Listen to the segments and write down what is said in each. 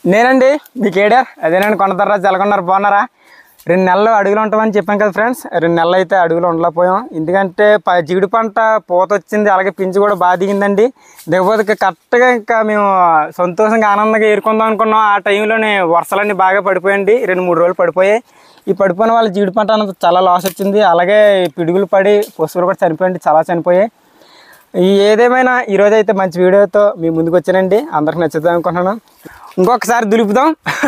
నేనండి మీకు ఏడార్ అదేనండి కొండతర్రా జలగొన్నారు బాగున్నారా రెండు నెలలు అడుగులు ఉంటామని చెప్పాను కదా ఫ్రెండ్స్ రెండు నెలలు అయితే అడుగులు ఉండలేకపోయాం ఎందుకంటే ప జీడి పంట పూత వచ్చింది అలాగే పించి కూడా బాగా దిగిందండి దిగపోతే ఇక కరెక్ట్గా ఇంకా మేము సంతోషంగా ఆనందంగా ఏరుకుందాం అనుకున్నాం ఆ టైంలోనే వర్షాలన్నీ బాగా పడిపోయండి రెండు మూడు రోజులు పడిపోయాయి ఈ పడిపోయిన వాళ్ళ జీడి పంట అన్నది చాలా లాస్ వచ్చింది అలాగే పిడుగులు పడి పశువులు కూడా చనిపోయండి చాలా చనిపోయాయి ఈ ఏదేమైనా ఈరోజు అయితే మంచి వీడియోతో మీ ముందుకు వచ్చానండి అందరికి నచ్చుద్దాం అనుకుంటున్నాను ఇంకొకసారి దులుపుదాం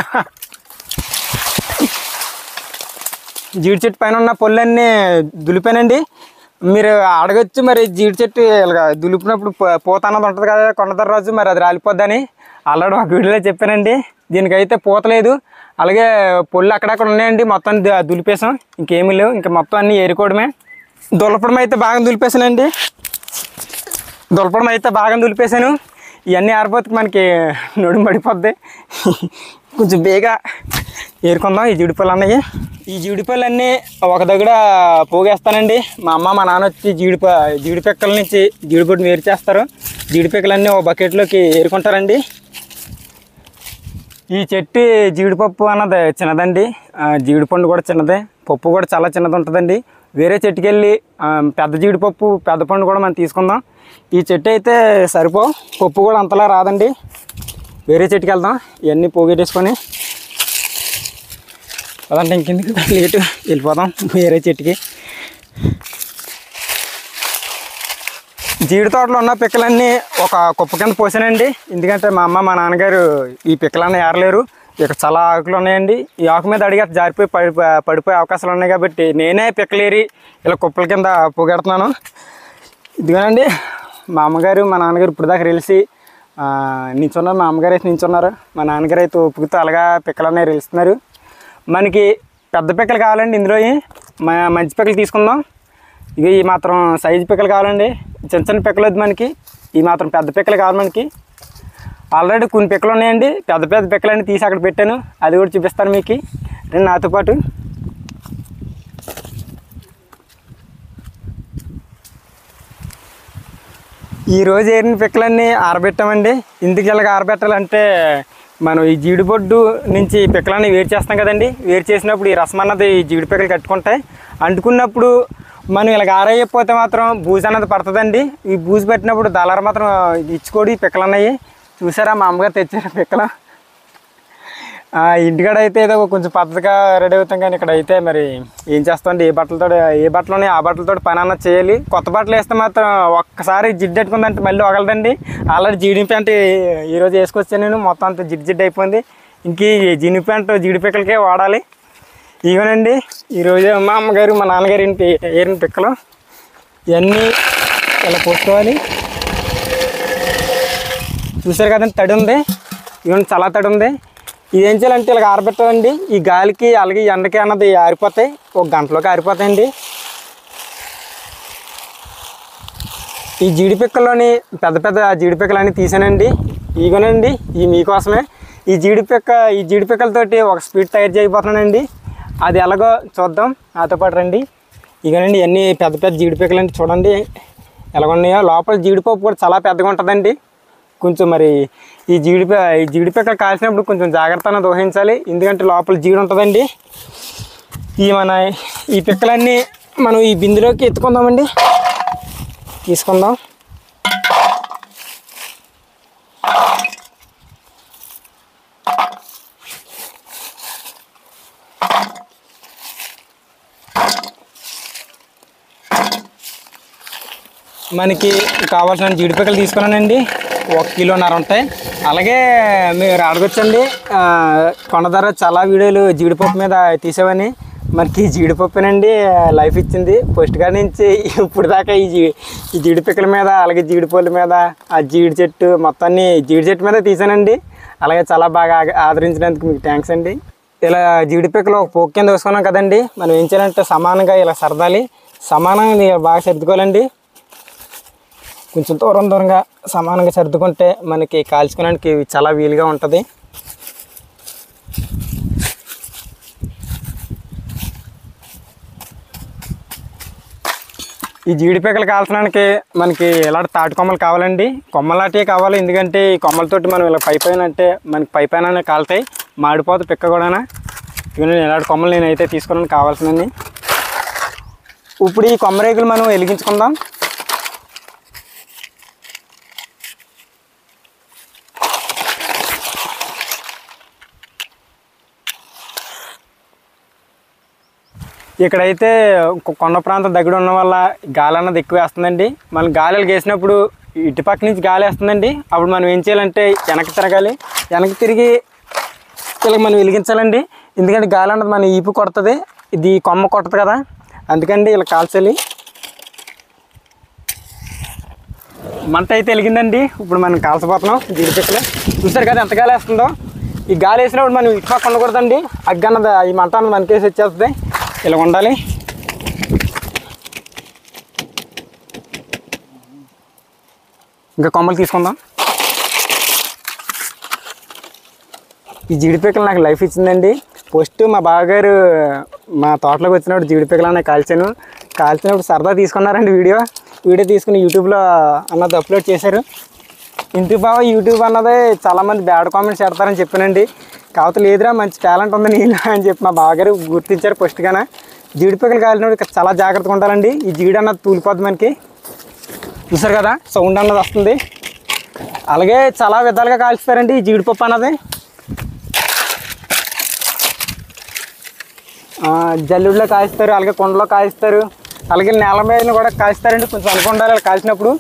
జీడి చెట్టు పైన ఉన్న పొల్లన్నీ దులిపానండి మీరు అడగచ్చు మరి జీడి చెట్టు ఇలాగ దులిపినప్పుడు పో- పూత అన్నది ఉంటుంది కదా కొండదర రోజు మరి అది రాలిపోద్దని ఆల్రెడీ ఒక వీడియోలో చెప్పానండి దీనికైతే పూత లేదు అలాగే పొల్లు అక్కడక్కడ ఉన్నాయండి మొత్తం దు- దులిపేసాం ఇంకేమీ లేవు ఇంకా మొత్తం అన్నీ ఏరుకోవడమే దులపడం అయితే బాగా దులిపేసానండి దులపడం అయితే బాగా దులిపేశాను ఇవన్నీ ఆరిపోతే మనకి నడుము పడిపోద్ది కొంచెం బేగా ఏరుకుందాం ఈ జీడిపళ్ళు అన్నవి ఈ జీడిపళ్ళు అన్నీ ఒక దగ్గర పోగేస్తానండి మా అమ్మ మా నాన్న వచ్చి జీడిప జీడిపెక్కల నుంచి జీడిపొట్టు వేరు చేస్తారు జీడిపెక్కలన్నీ ఒక బకెట్లోకి ఏరుకుంటారండి ఈ చెట్టు జీడిపప్పు అన్నది చిన్నదండి ఆ, జీడిపండు కూడా చిన్నదే పప్పు కూడా చాలా చిన్నది ఉంటుందండి వేరే చెట్టుకి వెళ్ళి ఆ, పెద్ద జీడిపప్పు పెద్ద పండు కూడా మనం తీసుకుందాం ఈ చెట్టు అయితే సరిపో పప్పు కూడా అంతలా రాదండి వేరే చెట్టుకి వెళ్దాం ఇవన్నీ పోగేటేసుకొని అదంటే ఇంకెందుకు లేటు వెళ్ళిపోదాం వేరే చెట్టుకి జీడి తోటలో ఉన్న పిక్కలన్నీ ఒక కుప్ప కింద పోసానండి ఎందుకంటే మా అమ్మ మా నాన్నగారు ఈ పిక్కలన్నీ ఏరలేరు ఇక్కడ చాలా ఆకులు ఉన్నాయండి ఈ ఆకు మీద అడిగి అట్లా జారిపోయి పడి పడిపోయే అవకాశాలు ఉన్నాయి కాబట్టి నేనే పిక్కలేరి ఇలా కుప్పల కింద పొగెడుతున్నాను ఇదిగోనండి మా అమ్మగారు మా నాన్నగారు ఇప్పుడు దాకా రిలిసి నించున్నారు మా అమ్మగారు అయితే నించున్నారు మా నాన్నగారు అయితే ఉప్పుకుతూ అలాగా పిక్కలన్నీ రిలుస్తున్నారు మనకి పెద్ద పిక్కలు కావాలండి ఇందులో మా మంచి పిక్కలు తీసుకుందాం ఇవి ఈ మాత్రం సైజు పిక్కలు కావాలండి చిన్న చిన్న పిక్కలు వద్దు మనకి ఈ మాత్రం పెద్ద పిక్కలు కావాలి మనకి ఆల్రెడీ కొన్ని పిక్కలు ఉన్నాయండి పెద్ద పెద్ద పిక్కలన్నీ తీసి అక్కడ పెట్టాను అది కూడా చూపిస్తాను మీకు రెండు నాతో పాటు ఈ రోజు ఏరిన పిక్కలన్నీ ఆరబెట్టామండి ఇందుకు ఇలాగ ఆరబెట్టాలంటే మనం ఈ జీడిపొడ్డు నుంచి ఈ పిక్కలన్నీ వేరు చేస్తాం కదండి వేరు చేసినప్పుడు ఈ రసం అన్నది ఈ జీడి పిక్కలు కట్టుకుంటాయి అంటుకున్నప్పుడు మనం ఇలాగ ఆరేయకపోతే మాత్రం బూజు అన్నది పడుతుందండి ఈ బూజు పెట్టినప్పుడు దళార మాత్రం ఇచ్చుకోడి ఈ పిక్కలు ఉన్నాయి చూసారా మా అమ్మగారు తెచ్చారు పిక్కలు ఆ, ఇంటికాడ అయితే ఏదో కొంచెం పద్ధతిగా రెడీ అవుతాం కానీ ఇక్కడ అయితే మరి ఏం చేస్తామండి ఏ బట్టలతో ఏ బట్టలు ఉన్నాయి ఆ బట్టలతో పని అన్నది చేయాలి కొత్త బట్టలు వేస్తే మాత్రం ఒక్కసారి జిడ్డు పెట్టుకుందంటే మళ్ళీ వగలదండి ఆల్రెడీ జీడి ప్యాంట్ ఈరోజు వేసుకొచ్చాను నేను మొత్తం అంతా జిడ్డు జిడ్డు అయిపోయింది ఇంక ఈ జీడి ప్యాంట్ జీడి పిక్కలకే వాడాలి ఇవనండి ఈరోజు మా అమ్మగారు మా నాన్నగారు ఇంటి ఏరిన పిక్కలు ఇవన్నీ ఇలా పోసుకోవాలి చూసారు కదండి తడి ఉంది ఇవన్నీ చాలా తడి ఉంది ఇది ఏం చేయాలంటే ఇలా ఆరబెట్టాలండి ఈ గాలికి అలాగే ఈ ఎండకి అన్నది ఆరిపోతాయి ఒక గంటలోకి ఆరిపోతాయండి ఈ జీడిపిక్కల్లోని పెద్ద పెద్ద జీడిపిక్కలన్నీ తీసానండి ఇగోనండి ఈ మీకోసమే ఈ జీడిపిక్క ఈ జీడిపిక్కలతోటి ఒక స్పీడ్ తయారు చేయబోతున్నానండి అది ఎలాగో చూద్దాం నాతో పాటు రండి ఇగోనండి ఇవన్నీ పెద్ద పెద్ద జీడిపిక్కలండి చూడండి ఎలాగున్నాయో లోపల జీడిపప్పు కూడా చాలా పెద్దగా ఉంటుందండి కొంచెం మరి ఈ జీడి ఈ జీడిపిక్క కాల్చినప్పుడు కొంచెం జాగ్రత్తగా దోహించాలి ఎందుకంటే లోపల జీడి ఉంటుందండి ఈ మన ఈ పిక్కలన్నీ మనం ఈ బిందులోకి ఎత్తుకుందామండి తీసుకుందాం మనకి కావాల్సిన జీడిపిక్కలు తీసుకున్నానండి ఒక కిలోన్నర ఉంటాయి అలాగే మీరు అడగొచ్చండి ఆ, కొండ ధర చాలా వీడియోలు జీడిపప్పు మీద తీసేవని మనకి జీడిపప్పునండి లైఫ్ ఇచ్చింది ఫస్ట్ కాడి నుంచి ఇప్పుడు దాకా ఈ జీ ఈ జీడిపిక్కల మీద అలాగే జీడిపళ్ళ మీద ఆ జీడి చెట్టు మొత్తాన్ని జీడి చెట్టు మీద తీసానండి అలాగే చాలా బాగా ఆ- ఆదరించినందుకు మీకు థ్యాంక్స్ అండి ఇలా జీడిపిక్కలు ఒక పోక్ కింద వేసుకున్నాం కదండి మనం ఏం చేయాలంటే సమానంగా ఇలా సరదాలి సమానంగా ఇలా బాగా సర్దుకోవాలండి కొంచెం దూరం దూరంగా సమానంగా సర్దుకుంటే మనకి కాల్చుకోవడానికి చాలా వీలుగా ఉంటుంది ఈ జీడి పిక్కలు కాల్చడానికి మనకి ఇలాంటి తాటి కొమ్మలు కావాలండి కొమ్మలాంటివి కావాలి ఎందుకంటే ఈ కొమ్మలతోటి మనం ఇలా పై పైన అంటే మనకి పై పైన కాలుతాయి మాడిపోతే పిక్క కూడా ఇవన్నీ ఇలాంటి కొమ్మలు నేనైతే తీసుకున్నాను కావాల్సినవి ఇప్పుడు ఈ కొమ్మ రేకులు మనం వెలిగించుకుందాం ఇక్కడైతే కొ- కొండ ప్రాంతం దగ్గర ఉన్న వల్ల గాలి అన్నది ఎక్కువ వేస్తుందండి మనం గాలిలు వేసినప్పుడు ఇటుపక్క నుంచి గాలి వేస్తుందండి అప్పుడు మనం ఏం చేయాలంటే వెనక్కి తిరగాలి వెనక్కి తిరిగి ఇలా మనం వెలిగించాలండి ఎందుకంటే గాలి అన్నది మన ఈపు కొడుతుంది ఇది కొమ్మ కొట్టదు కదా అందుకండి ఇలా కాల్చాలి మంట అయితే వెలిగిందండి ఇప్పుడు మనం కాల్చబోతున్నాం జీడిపిక్కలు చూసారు కదా ఎంత గాలి వేస్తుందో ఈ గాలి వేసినప్పుడు మనం ఇటు పక్క ఉండకూడదండి అగ్గి అన్నది ఈ మంట అన్నది మనకేసి వచ్చేస్తుంది ఇలా ఉండాలి ఇంకా కొమ్మలు తీసుకుందాం ఈ జీడిపిక్కలు నాకు లైఫ్ ఇచ్చిందండి ఫస్ట్ మా బావగారు మా తోటలోకి వచ్చినప్పుడు జీడిపిక్కలు అనే కాల్చాను కాల్చినప్పుడు సరదా తీసుకున్నారండి వీడియో వీడియో తీసుకుని యూట్యూబ్లో అన్నది అప్లోడ్ చేశారు ఇంటి బావ యూట్యూబ్ అన్నది చాలామంది బ్యాడ్ కామెంట్స్ పెడతారని చెప్పానండి కాకపోతే లేదురా మంచి టాలెంట్ ఉంది నీళ్ళు అని చెప్పి మా బావగారు గుర్తించారు ఫస్ట్గానే జీడిపిక్కలు కాలినప్పుడు చాలా జాగ్రత్తగా ఉండాలండి ఈ జీడి అన్నది తూలిపోద్ది మనకి చూసారు కదా సౌండ్ అన్నది వస్తుంది అలాగే చాలా విధాలుగా కాల్చుతారండి ఈ జీడిపప్పు అన్నది ఆ, జల్లుడిలో కాయిస్తారు అలాగే కుండలో కాయిస్తారు అలాగే నేల మీద కూడా కాయిస్తారండి కొంచెం అనుకుంటారు అలా కాల్చినప్పుడు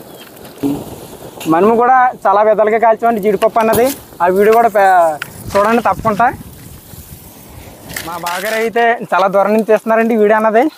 మనము కూడా చాలా విధాలుగా కాల్చామండి జీడిపప్పు అన్నది ఆ వీడియో కూడా పే- చూడండి తప్పకుండా మా బాగారు అయితే చాలా దూరం నుంచి తీస్తున్నారండి ఈ వీడియో అన్నది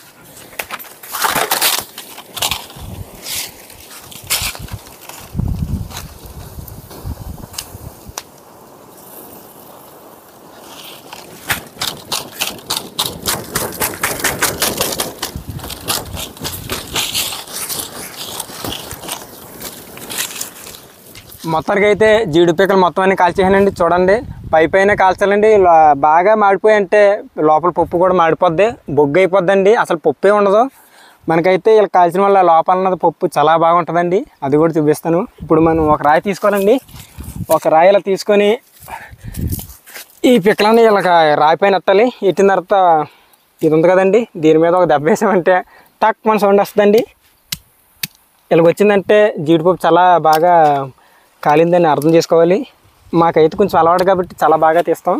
మొత్తానికి అయితే జీడి పిక్కలు మొత్తం అన్ని కాల్చేసానండి చూడండి పై పైన కాల్చాలండి లో- బాగా మాడిపోయి అంటే లోపల పప్పు కూడా మాడిపోద్ది బొగ్గు అయిపోద్దండి అసలు పప్పే ఉండదు మనకైతే ఇలా కాల్చిన వల్ల లోపల ఉన్నది పప్పు చాలా బాగుంటుందండి అది కూడా చూపిస్తాను ఇప్పుడు మనం ఒక రాయి తీసుకోవాలండి ఒక రాయి ఇలా తీసుకొని ఈ పిక్కలని ఇలా రాయి పైన ఎత్తాలి ఎట్టిన తర్వాత ఇది ఉంది కదండి దీని మీద ఒక దెబ్బ వేసామంటే టక్ మన సౌండ్ వస్తుందండి ఇలాగ వచ్చిందంటే జీడిపప్పు చాలా బాగా కాలిందని అర్థం చేసుకోవాలి మాకైతే కొంచెం అలవాటు కాబట్టి చాలా బాగా తీస్తాం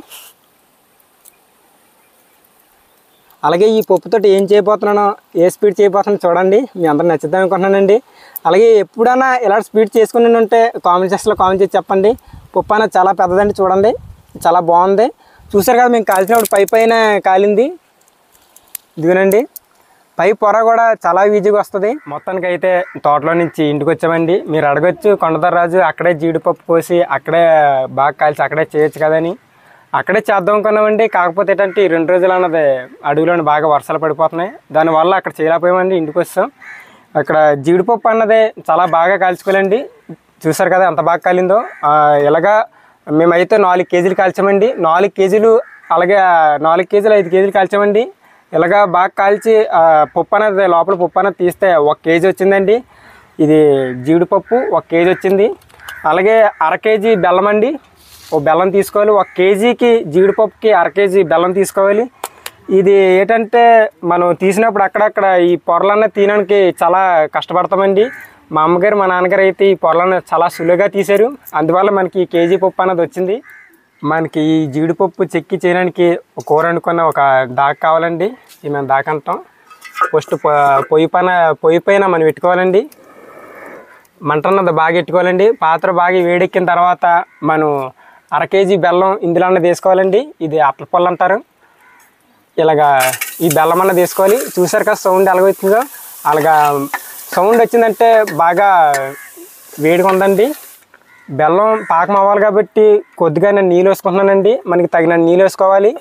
అలాగే ఈ పప్పుతోటి ఏం చేయబోతున్నానో ఏ స్పీడ్ చేయబోతున్నానో చూడండి మీ అందరూ నచ్చుద్దాం అనుకుంటున్నానండి అలాగే ఎప్పుడైనా ఇలాంటి స్పీడ్ చేసుకుని ఉంటే కామెంట్ సెక్షన్లో కామెంట్ చేసి చెప్పండి పప్పు అనేది చాలా పెద్దదండి చూడండి చాలా బాగుంది చూసారు కదా మేము కాల్చినప్పుడు పై పైన కాలింది ఇదిగోనండి పై పొర కూడా చాలా ఈజీగా వస్తుంది మొత్తానికి అయితే తోటలో నుంచి ఇంటికి వచ్చామండి మీరు అడగొచ్చు కొండదర్రాజు అక్కడే జీడిపప్పు కోసి అక్కడే బాగా కాల్చి అక్కడే చేయొచ్చు కదని అక్కడే చేద్దాం అనుకున్నామండి కాకపోతే ఏంటంటే ఈ రెండు రోజులు అన్నది అడవిలోని బాగా వర్షాలు పడిపోతున్నాయి దానివల్ల అక్కడ చేయలేకపోయామండి ఇంటికి వస్తాం అక్కడ జీడిపప్పు అన్నది చాలా బాగా కాల్చుకోవాలండి చూసారు కదా ఎంత బాగా కాలిందో ఆ, ఇలాగా మేమైతే నాలుగు కేజీలు కాల్చామండి నాలుగు కేజీలు అలాగే ఆ, నాలుగు కేజీలు ఐదు కేజీలు కాల్చామండి ఇలాగా బాగా కాల్చి ఆ, పప్పు అనేది లోపల పప్పు అనేది తీస్తే ఒక కేజీ వచ్చిందండి ఇది జీడిపప్పు ఒక కేజీ వచ్చింది అలాగే అర కేజీ బెల్లం అండి ఓ బెల్లం తీసుకోవాలి ఒక కేజీకి జీడిపప్పుకి అర కేజీ బెల్లం తీసుకోవాలి ఇది ఏంటంటే మనం తీసినప్పుడు అక్కడక్కడ ఈ పొరలన్న తీయడానికి చాలా కష్టపడతామండి మా అమ్మగారు మా నాన్నగారు అయితే ఈ పొరలను చాలా సులువుగా తీశారు అందువల్ల మనకి ఈ కేజీ పప్పు అన్నది వచ్చింది మనకి ఈ జీడిపప్పు చెక్కి చేయడానికి ఒక కూర అనుకున్న ఒక దాక కావాలండి ఇది మేము దాక అంటాం ఫస్ట్ పొ- పొయ్యి పైన పొయ్యి పైన మనం పెట్టుకోవాలండి మంట అన్నది బాగా పెట్టుకోవాలండి పాత్ర బాగా వేడెక్కిన తర్వాత మనం అర కేజీ బెల్లం ఇందులో అన్నది వేసుకోవాలండి ఇది అట్ల పొల్లు అంటారు ఇలాగా ఈ బెల్లం అన్నది వేసుకోవాలి చూసారు కదా సౌండ్ ఎలాగ వచ్చిందో అలాగా సౌండ్ వచ్చిందంటే బాగా వేడిగా ఉందండి బెల్లం పాకం అవ్వాలి కాబట్టి కొద్దిగా నేను నీళ్ళు వేసుకుంటున్నానండి మనకి తగిన నీళ్ళు వేసుకోవాలి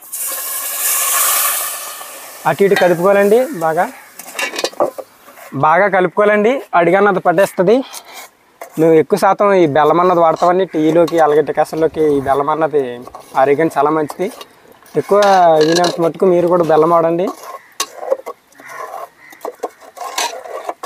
అటు ఇటు కలుపుకోవాలండి బాగా బాగా కలుపుకోవాలండి అడిగన్నది పట్టేస్తుంది మేము ఎక్కువ శాతం ఈ బెల్లం అన్నది వాడతామండి టీలోకి అలాగే టికాసల్లోకి ఈ బెల్లం అన్నది ఆరోగ్యానికి చాలా మంచిది ఎక్కువ వీలంత మటుకు మీరు కూడా బెల్లం వాడండి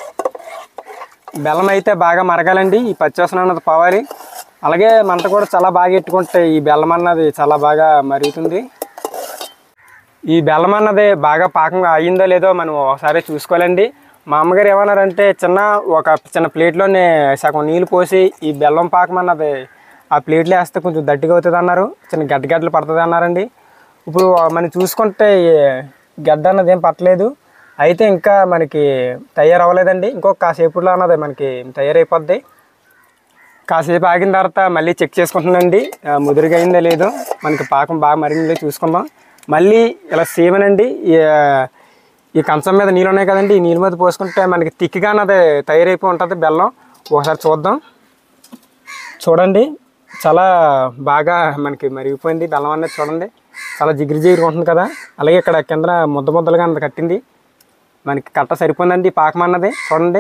బెల్లం అయితే బాగా మరగాలండి ఈ పచ్చివాసన అన్నది పోవాలి అలాగే మంట కూడా చాలా బాగా ఎట్టుకుంటే ఈ బెల్లం అన్నది చాలా బాగా మరుగుతుంది ఈ బెల్లం అన్నది బాగా పాకం అయ్యిందో లేదో మనం ఒకసారి చూసుకోవాలండి మా అమ్మగారు ఏమన్నారంటే చిన్న ఒక చిన్న ప్లేట్లోనే సగం నీళ్ళు పోసి ఈ బెల్లం పాకం అన్నది ఆ ప్లేట్లో వేస్తే కొంచెం దట్టిగా అవుతుంది అన్నారు చిన్న గడ్డ గడ్డలు పడుతుంది అన్నారండి ఇప్పుడు మనం చూసుకుంటే ఈ గడ్డ అన్నది ఏం పట్టలేదు అయితే ఇంకా మనకి తయారవ్వలేదండి ఇంకొక కాసేపులో అన్నది మనకి తయారైపోద్ది కాసేపు ఆగిన తర్వాత మళ్ళీ చెక్ చేసుకుంటున్నానండి ఆ, ముదురుగా అయిందో లేదో మనకి పాకం బాగా మరిగిందో చూసుకుందాం మళ్ళీ ఇలా సేమనండి ఈ, ఈ కంచం మీద నీళ్ళు ఉన్నాయి కదండి ఈ నీళ్ళ మీద పోసుకుంటే మనకి తిక్కిగా అన్నది తయారైపోయి ఉంటుంది బెల్లం ఒకసారి చూద్దాం చూడండి చాలా బాగా మనకి మరిగిపోయింది బెల్లం అనేది చూడండి చాలా జిగిరి జిగిరి ఉంటుంది కదా అలాగే ఇక్కడ కింద ముద్ద ముద్దలుగా అన్నది కట్టింది మనకి కట్ట సరిపోయిందండి ఈ పాకం అన్నది చూడండి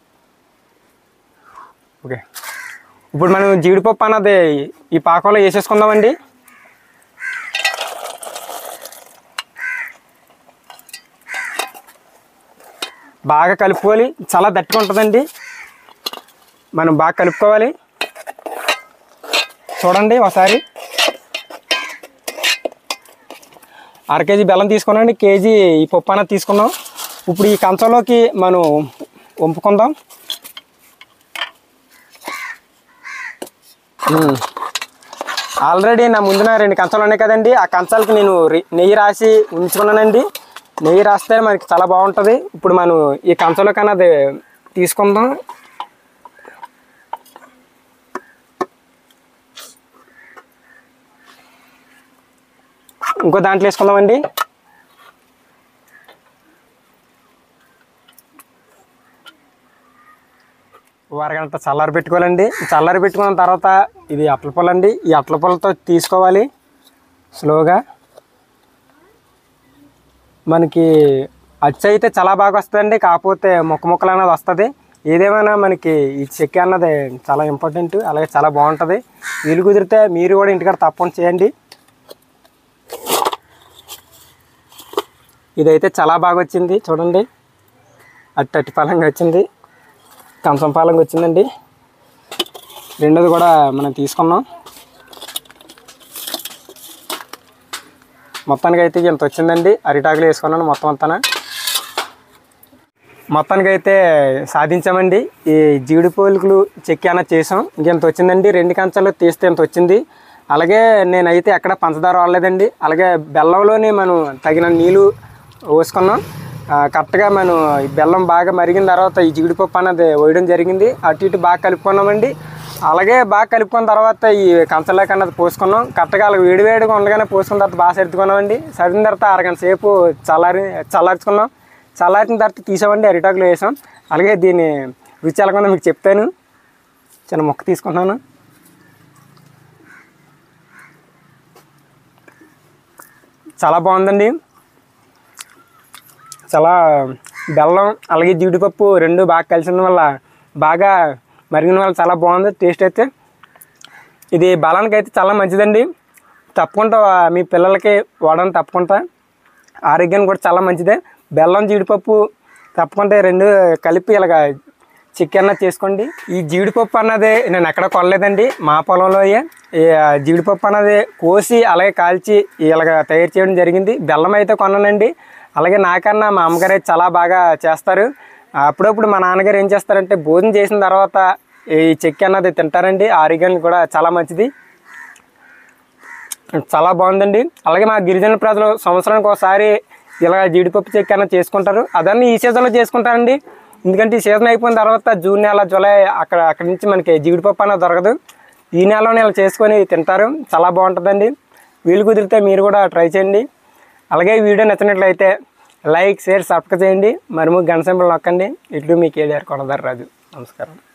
ఓకే ఇప్పుడు మనం జీడిపప్పు అన్నది ఈ పాకంలో వేసేసుకుందామండి బాగా కలుపుకోవాలి చాలా దట్టిగా ఉంటుందండి మనం బాగా కలుపుకోవాలి చూడండి ఒకసారి అర కేజీ బెల్లం తీసుకున్నాండి కేజీ ఈ పప్పు అన్నది తీసుకున్నాం ఇప్పుడు ఈ కంచంలోకి మనం వంపుకుందాం ఉమ్. ఆల్రెడీ నా ముందున రెండు కంచాలు ఉన్నాయి కదండి ఆ కంచాలకి నేను రి- నెయ్యి రాసి ఉంచుకున్నానండి నెయ్యి రాస్తే మనకి చాలా బాగుంటుంది ఇప్పుడు మనం ఈ కంచంలో కన్నా అది తీసుకుందాం ఇంకో దాంట్లో వేసుకుందామండి ఓ అరగంట చల్లారి పెట్టుకోవాలండి చల్లారి పెట్టుకున్న తర్వాత ఇది అట్ల పొల అండి ఈ అట్ల పొలతో తీసుకోవాలి స్లోగా మనకి అచ్చు అయితే చాలా బాగా వస్తుందండి కాకపోతే ముక్క ముక్కలు అనేది వస్తుంది ఏదేమైనా మనకి ఈ చెక్క అన్నది చాలా ఇంపార్టెంట్ అలాగే చాలా బాగుంటుంది వీలు కుదిరితే మీరు కూడా ఇంటికాడ తప్పకుండా చేయండి ఇదైతే చాలా బాగా వచ్చింది చూడండి అట్టి అట్టి ఫలంగా వచ్చింది కంచం పాలంగా వచ్చిందండి రెండోది కూడా మనం తీసుకున్నాం మొత్తానికి అయితే ఇంత వచ్చిందండి అరిటాకులు వేసుకున్నాను మొత్తం అంతా మొత్తానికి అయితే సాధించామండి ఈ జీడి పోలికలు చెక్కి అన్న చేసాం ఇంకెంత వచ్చిందండి రెండు కంచాలు తీస్తే ఇంత వచ్చింది అలాగే నేనైతే ఎక్కడ పంచదార వాడలేదండి అలాగే బెల్లంలోనే మనం తగిన నీళ్ళు పోసుకున్నాం ఆ, కరెక్ట్గా మనం ఈ బెల్లం బాగా మరిగిన తర్వాత ఈ జీడిపప్పు అన్నది వేయడం జరిగింది అటు ఇటు బాగా కలుపుకున్నామండి అలాగే బాగా కలుపుకున్న తర్వాత ఈ కంచంలోకి అన్నది పోసుకున్నాం కరెక్ట్గా అలా వేడి వేడిగా ఉండగానే పోసుకున్న తర్వాత బాగా సర్దుకున్నామండి సరిదిన తర్వాత అరగంట సేపు చల్లారి చల్లార్చుకున్నాం చల్లారిన తర్వాత తీసామండి అరిటాకులో వేసాం అలాగే దీని రుచి ఎలా ఉందో మీకు చెప్తాను చిన్న మొక్క తీసుకుంటున్నాను చాలా బాగుందండి చాలా బెల్లం అలాగే జీడిపప్పు రెండు బాగా కలిసిన వల్ల బాగా మరిగిన వల్ల చాలా బాగుంది టేస్ట్ అయితే ఇది బలానికి అయితే చాలా మంచిదండి తప్పకుండా మీ పిల్లలకి వాడని తప్పకుండా ఆరోగ్యానికి కూడా చాలా మంచిదే బెల్లం జీడిపప్పు తప్పకుండా రెండు కలిపి ఇలాగ చికెన్ చేసుకోండి ఈ జీడిపప్పు అన్నది నేను ఎక్కడ కొనలేదండి మా పొలంలోయే ఈ జీడిపప్పు అన్నది కోసి అలాగే కాల్చి ఇలాగ తయారు చేయడం జరిగింది బెల్లం అయితే కొన్నానండి అలాగే నాకన్నా మా అమ్మగారు అయితే చాలా బాగా చేస్తారు అప్పుడప్పుడు మా నాన్నగారు ఏం చేస్తారంటే భోజనం చేసిన తర్వాత ఈ చెక్కి అన్నది తింటారండి ఆరోగ్యానికి కూడా చాలా మంచిది చాలా బాగుందండి అలాగే మా గిరిజన ప్రజలు సంవత్సరానికి ఒకసారి ఇలా జీడిపప్పు చెక్క అన్న చేసుకుంటారు అదన్నీ ఈ సీజన్లో చేసుకుంటారండి ఎందుకంటే ఈ సీజన్ అయిపోయిన తర్వాత జూన్ నెల జూలై అక్కడ అక్కడి నుంచి మనకి జీడిపప్పు అన్నది దొరకదు ఈ నెలలోనే ఇలా చేసుకొని తింటారు చాలా బాగుంటుందండి వీలు కుదిరితే మీరు కూడా ట్రై చేయండి అలాగే ఈ వీడియో నచ్చినట్లయితే లైక్ షేర్ సబ్స్క్రైబ్ చేయండి మరి గంట సింబల్ నొక్కండి ఇట్లు మీ కేడిఆర్ కొనదారు రాజు నమస్కారం